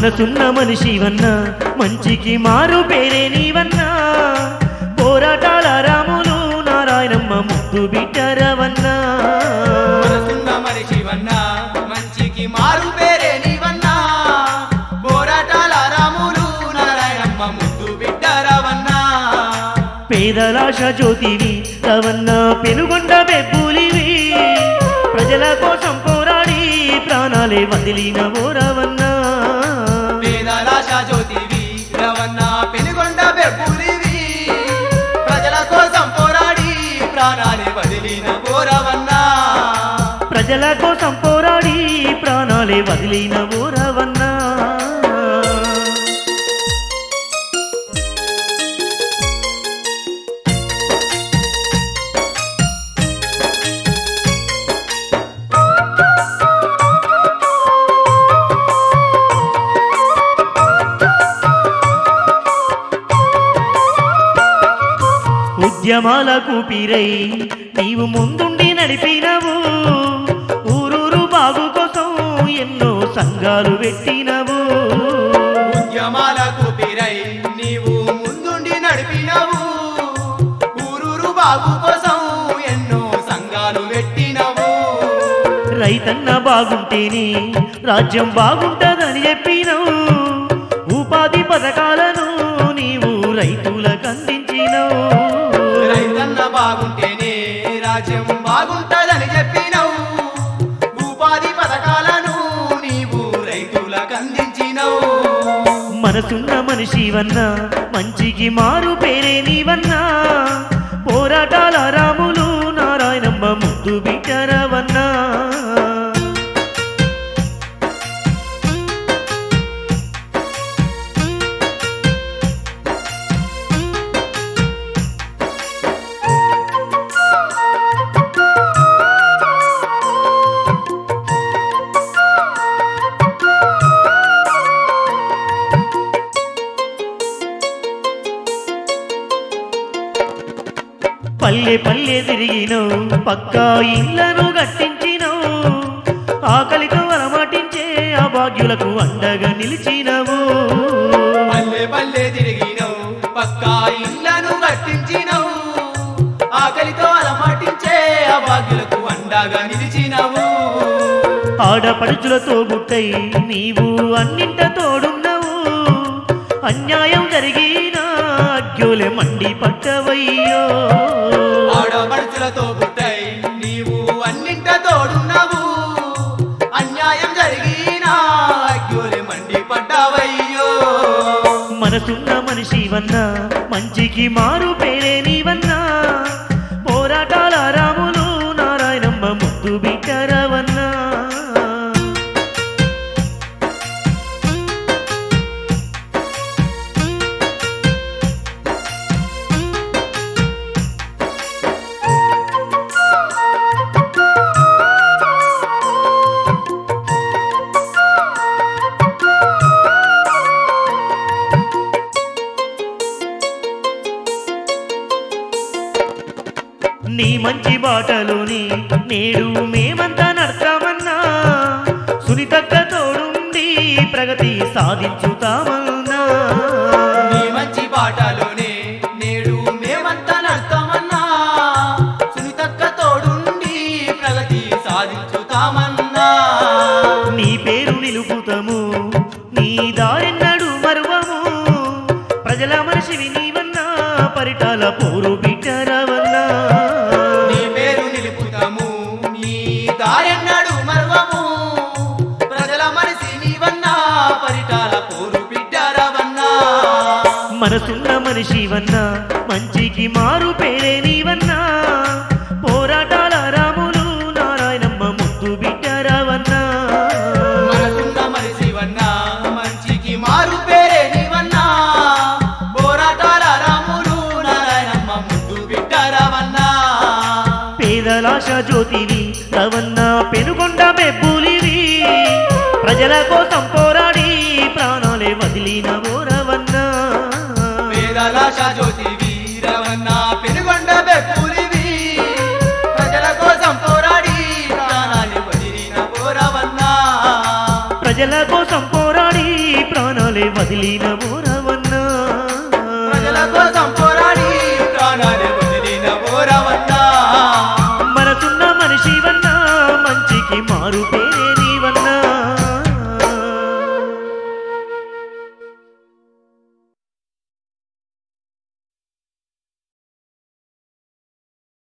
మనసున్న మనిషివన్నా మంచికి మారు పేరే నీవన్నా పోరాటాల రాములు నారాయణమ్మ ముద్దు బిడ్డరవన్నా మనసున్న మనిషివన్నా మంచికి మారు పేరే నీవన్నా పోరాటాల రాములు నారాయణమ్మ ముద్దు బిడ్డరవన్నా పేదలాశ జ్యోతివి రవన్న పెనుగొండ బెబ్బులివి ప్రజల కోసం పోరాడి ప్రాణాలే వదిలిన ఓరవన్నా వేదలాశ జ్యోతివి రవన్న పెనుగొండ బెబ్బులివి ప్రజల కోసం పోరాడి ప్రాణాలే వదిలిన పోరవన్నా ప్రజల కోసం పోరాడి ప్రాణాలే వదిలిన ఓరవన్నా ఉద్యమాలకు పీరై నీవు ముందుండి నడిపినవు ఊరూరు బాగు కోసం ఎన్నో సంఘాలు పెట్టినవు ఉద్యమాలకు పిరై నీవు ముందుండి నడిపినవు ఊరూరు బాగు కోసం ఎన్నో సంఘాలు పెట్టినవు రైతన్న బాగుంటేనే రాజ్యం బాగుంటదని చెప్పినవు ఉపాధి పథకాలను నీవు రైతులకు అందించినవు రైతన్న బాగుంటేనే రాజ్యం బాగుంటదని చెప్పినవు ఉపాధి పథకాలను నీవు రైతులకు అందించినవు మనసున్న మనిషివన్నా మంచికి మారు పేరే నీవన్నా పోరాటాల రాములు నారాయణమ్మ ముద్దు బిడ్డరవన్నా పల్లె పల్లె తిరిగినవు పక్కా ఇళ్లను కట్టించినవు ఆకలితో అలమాటించే ఆ భాగ్యులకు అండగా నిలిచినవు పల్లె పల్లె తిరిగినవు పక్కా ఇళ్లను కట్టించినవు ఆకలితో అలమటించే అభాగ్యులకు అండగా నిలిచినవు ఆడపడుచులతో గుట్టై నీవు అన్నింట తోడున్నవు అన్యాయం జరిగిన అగ్గులే మండి పట్టవయ్యో ఆడపడుచులతో పుట్టై నీవు అన్నింట తోడున్నావు అన్యాయం జరిగినా అగ్గులే మండి పడ్డావయ్యో మనసున్న మనిషివన్నా మంచికి మారు పేరే నీవన్నా పోరాటాల రాములు నారాయణమ్మ ముద్దు బిడ్డరవన్నా నీ మంచి బాటలోని నేడు మేమంతా నడతామన్నా సునీతక్క తోడుండి ప్రగతి సాధించుతామన్నా నీ మంచి బాటలోనే నేడు మేమంతా నడతామన్నా సునీతక్క తోడుండి ప్రగతి సాధించుతామన్నా నీ పేరు నిలుపుతాము నీ దారెన్నడు మరువము ప్రజల మనిషివి నీవన్నా పరిటాల పోరు బిడ్డరవన్నా నీ పేరు నిలుపుతాము నీ దారెన్నడు మర్వము ప్రజల మనిషి నీవన్నా పరిటాల పోరు బిడ్డారవన్నా మనసున్న మనిషివన్నా మంచికి మారు పేరే నీవన్నా పోరాటాల రాములు నారాయణమ్మ ముద్దు బిడ్డరవన్నా మనసున్న మనిషివన్నా మంచికి మారు పేరే నీవన్నా పోరాటాల రాములు నారాయణమ్మ ముద్దు బిడ్డారవన్నా పేదలాశ జ్యోతివి రవన్న పెనుగొండ బెబ్బులివి ప్రజల కోసం పోరాడి ప్రాణాలే వదిలిన ఓరవన్నా పేదలాశ జ్యోతి వీరవన్న పెనుగొండ బెప్పులివి ప్రజల కోసం పోరాడి ప్రాణాలు వదిలిన పోరవన్నా ప్రజల కోసం పోరాడి ప్రాణాలే వదిలిన ఓరవన్నా